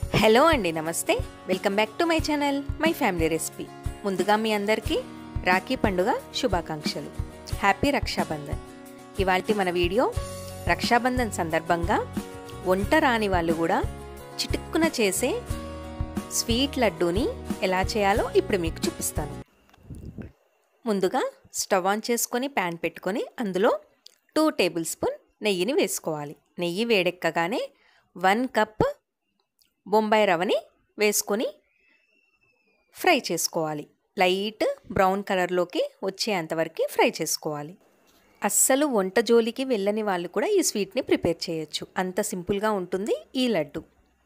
hello అండి నమస్తే welcome back to my channel my family recipe ముందుగా మీ అందరికీ రాఖీ పండుగ శుభాకాంక్షలు హ్యాపీ రక్షాబంధన్ ఇవాళ మన వీడియో రక్షాబంధన్ సందర్భంగా వంట రాని వాళ్ళు కూడా చిటుక్కున చేసే స్వీట్ లడ్డూని ఎలా చేయాలో ఇప్పుడు మీకు చూపిస్తాను ముందుగా స్టవ్ ఆన్ చేసుకొని ప్యాన్ పెట్టుకొని అందులో టూ టేబుల్ స్పూన్ నెయ్యిని వేసుకోవాలి నెయ్యి వేడెక్కగానే వన్ కప్ బొంబాయి రవ్వని వేసుకొని ఫ్రై చేసుకోవాలి లైట్ బ్రౌన్ కలర్లోకి వచ్చేంతవరకు ఫ్రై చేసుకోవాలి అస్సలు వంట జోలికి వెళ్ళని వాళ్ళు కూడా ఈ స్వీట్ని ప్రిపేర్ చేయొచ్చు అంత సింపుల్గా ఉంటుంది ఈ లడ్డు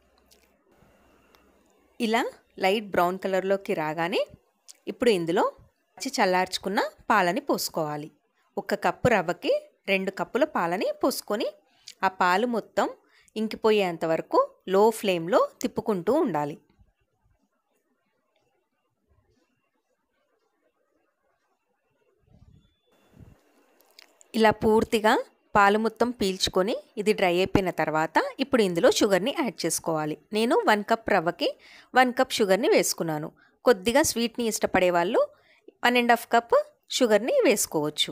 ఇలా లైట్ బ్రౌన్ కలర్లోకి రాగానే ఇప్పుడు ఇందులో పచ్చి చల్లార్చుకున్న పాలని పోసుకోవాలి ఒక కప్పు రవ్వకి రెండు కప్పుల పాలని పోసుకొని ఆ పాలు మొత్తం ఇంకిపోయేంత వరకు లో ఫ్లేమ్లో తిప్పుకుంటూ ఉండాలి ఇలా పూర్తిగా పాలు మొత్తం పీల్చుకొని ఇది డ్రై అయిపోయిన తర్వాత ఇప్పుడు ఇందులో షుగర్ని యాడ్ చేసుకోవాలి నేను వన్ కప్ రవ్వకి వన్ కప్ షుగర్ని వేసుకున్నాను కొద్దిగా స్వీట్ని ఇష్టపడే వాళ్ళు వన్ అండ్ హాఫ్ కప్ షుగర్ని వేసుకోవచ్చు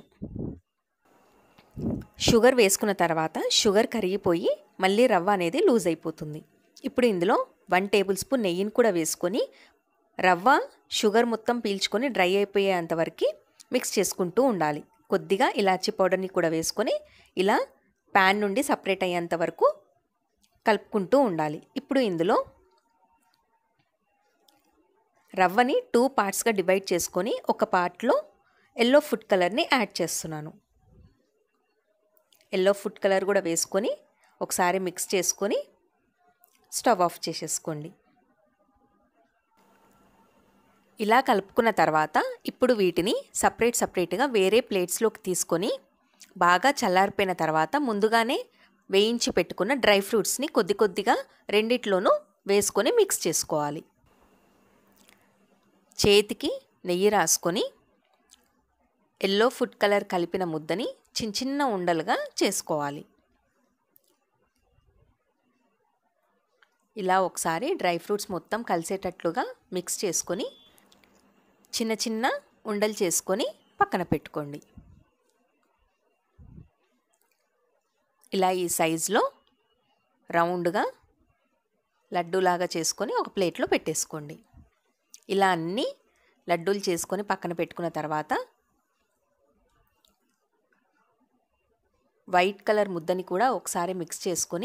షుగర్ వేసుకున్న తర్వాత షుగర్ కరిగిపోయి మళ్ళీ రవ్వ అనేది లూజ్ అయిపోతుంది ఇప్పుడు ఇందులో వన్ టేబుల్ స్పూన్ నెయ్యిని కూడా వేసుకొని రవ్వ షుగర్ మొత్తం పీల్చుకొని డ్రై అయిపోయేంతవరకు మిక్స్ చేసుకుంటూ ఉండాలి కొద్దిగా ఇలాచీ పౌడర్ని కూడా వేసుకొని ఇలా ప్యాన్ నుండి సపరేట్ అయ్యేంత వరకు కలుపుకుంటూ ఉండాలి ఇప్పుడు ఇందులో రవ్వని టూ పార్ట్స్గా డివైడ్ చేసుకొని ఒక పార్ట్లో ఎల్లో ఫుడ్ కలర్ని యాడ్ చేస్తున్నాను ఎల్లో ఫుడ్ కలర్ కూడా వేసుకొని ఒకసారి మిక్స్ చేసుకొని స్టవ్ ఆఫ్ చేసేసుకోండి ఇలా కలుపుకున్న తర్వాత ఇప్పుడు వీటిని సపరేట్ సపరేట్గా వేరే ప్లేట్స్లోకి తీసుకొని బాగా చల్లారిపోయిన తర్వాత ముందుగానే వేయించి పెట్టుకున్న డ్రై ఫ్రూట్స్ని కొద్ది కొద్దిగా రెండిట్లోనూ వేసుకొని మిక్స్ చేసుకోవాలి చేతికి నెయ్యి రాసుకొని ఎల్లో ఫుడ్ కలర్ కలిపిన ముద్దని చిన్న చిన్న ఉండలుగా చేసుకోవాలి ఇలా ఒకసారి డ్రై ఫ్రూట్స్ మొత్తం కలిసేటట్లుగా మిక్స్ చేసుకొని చిన్న చిన్న ఉండలు చేసుకొని పక్కన పెట్టుకోండి ఇలా ఈ సైజులో రౌండ్గా లడ్డూలాగా చేసుకొని ఒక ప్లేట్లో పెట్టేసుకోండి ఇలా అన్నీ లడ్డూలు చేసుకొని పక్కన పెట్టుకున్న తర్వాత వైట్ కలర్ ముద్దని కూడా ఒకసారి మిక్స్ చేసుకొని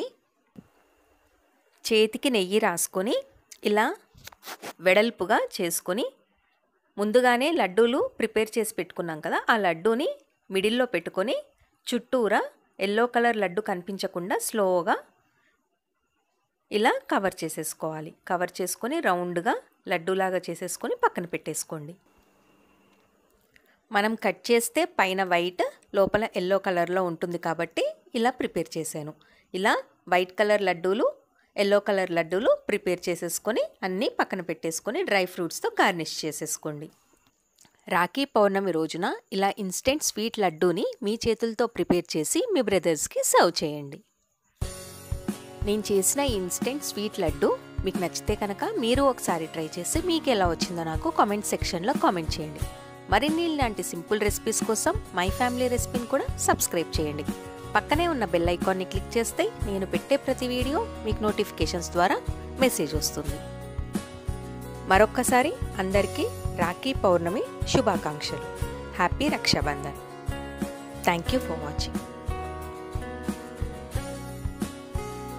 చేతికి నెయ్యి రాసుకొని ఇలా వెడల్పుగా చేసుకొని ముందుగానే లడ్డూలు ప్రిపేర్ చేసి పెట్టుకున్నాం కదా ఆ లడ్డూని మిడిల్లో పెట్టుకొని చుట్టూరా ఎల్లో కలర్ లడ్డు కనిపించకుండా స్లోగా ఇలా కవర్ చేసేసుకోవాలి కవర్ చేసుకొని రౌండ్గా లడ్డూలాగా చేసేసుకొని పక్కన పెట్టేసుకోండి మనం కట్ చేస్తే పైన వైట్ లోపల ఎల్లో కలర్లో ఉంటుంది కాబట్టి ఇలా ప్రిపేర్ చేశాను ఇలా వైట్ కలర్ లడ్డూలు ఎల్లో కలర్ లడ్డూలు ప్రిపేర్ చేసేసుకొని అన్నీ పక్కన పెట్టేసుకొని డ్రై ఫ్రూట్స్తో గార్నిష్ చేసేసుకోండి రాఖీ పౌర్ణమి రోజున ఇలా ఇన్స్టెంట్ స్వీట్ లడ్డూని మీ చేతులతో ప్రిపేర్ చేసి మీ బ్రదర్స్కి సర్వ్ చేయండి నేను చేసిన ఈ ఇన్స్టెంట్ స్వీట్ లడ్డు మీకు నచ్చితే కనుక మీరు ఒకసారి ట్రై చేసి మీకు ఎలా వచ్చిందో నాకు కామెంట్ సెక్షన్లో కామెంట్ చేయండి మరిన్ని ఇలాంటి సింపుల్ రెసిపీస్ కోసం మై ఫ్యామిలీ రెసిపీని కూడా సబ్స్క్రైబ్ చేయండి పక్కనే ఉన్న బెల్ ఐకాన్ని క్లిక్ చేస్తే నేను పెట్టే ప్రతి వీడియో మీకు నోటిఫికేషన్స్ ద్వారా మెసేజ్ వస్తుంది మరొక్కసారి అందరికీ రాఖీ పౌర్ణమి శుభాకాంక్షలు happy Raksha Bandhan thank you for watching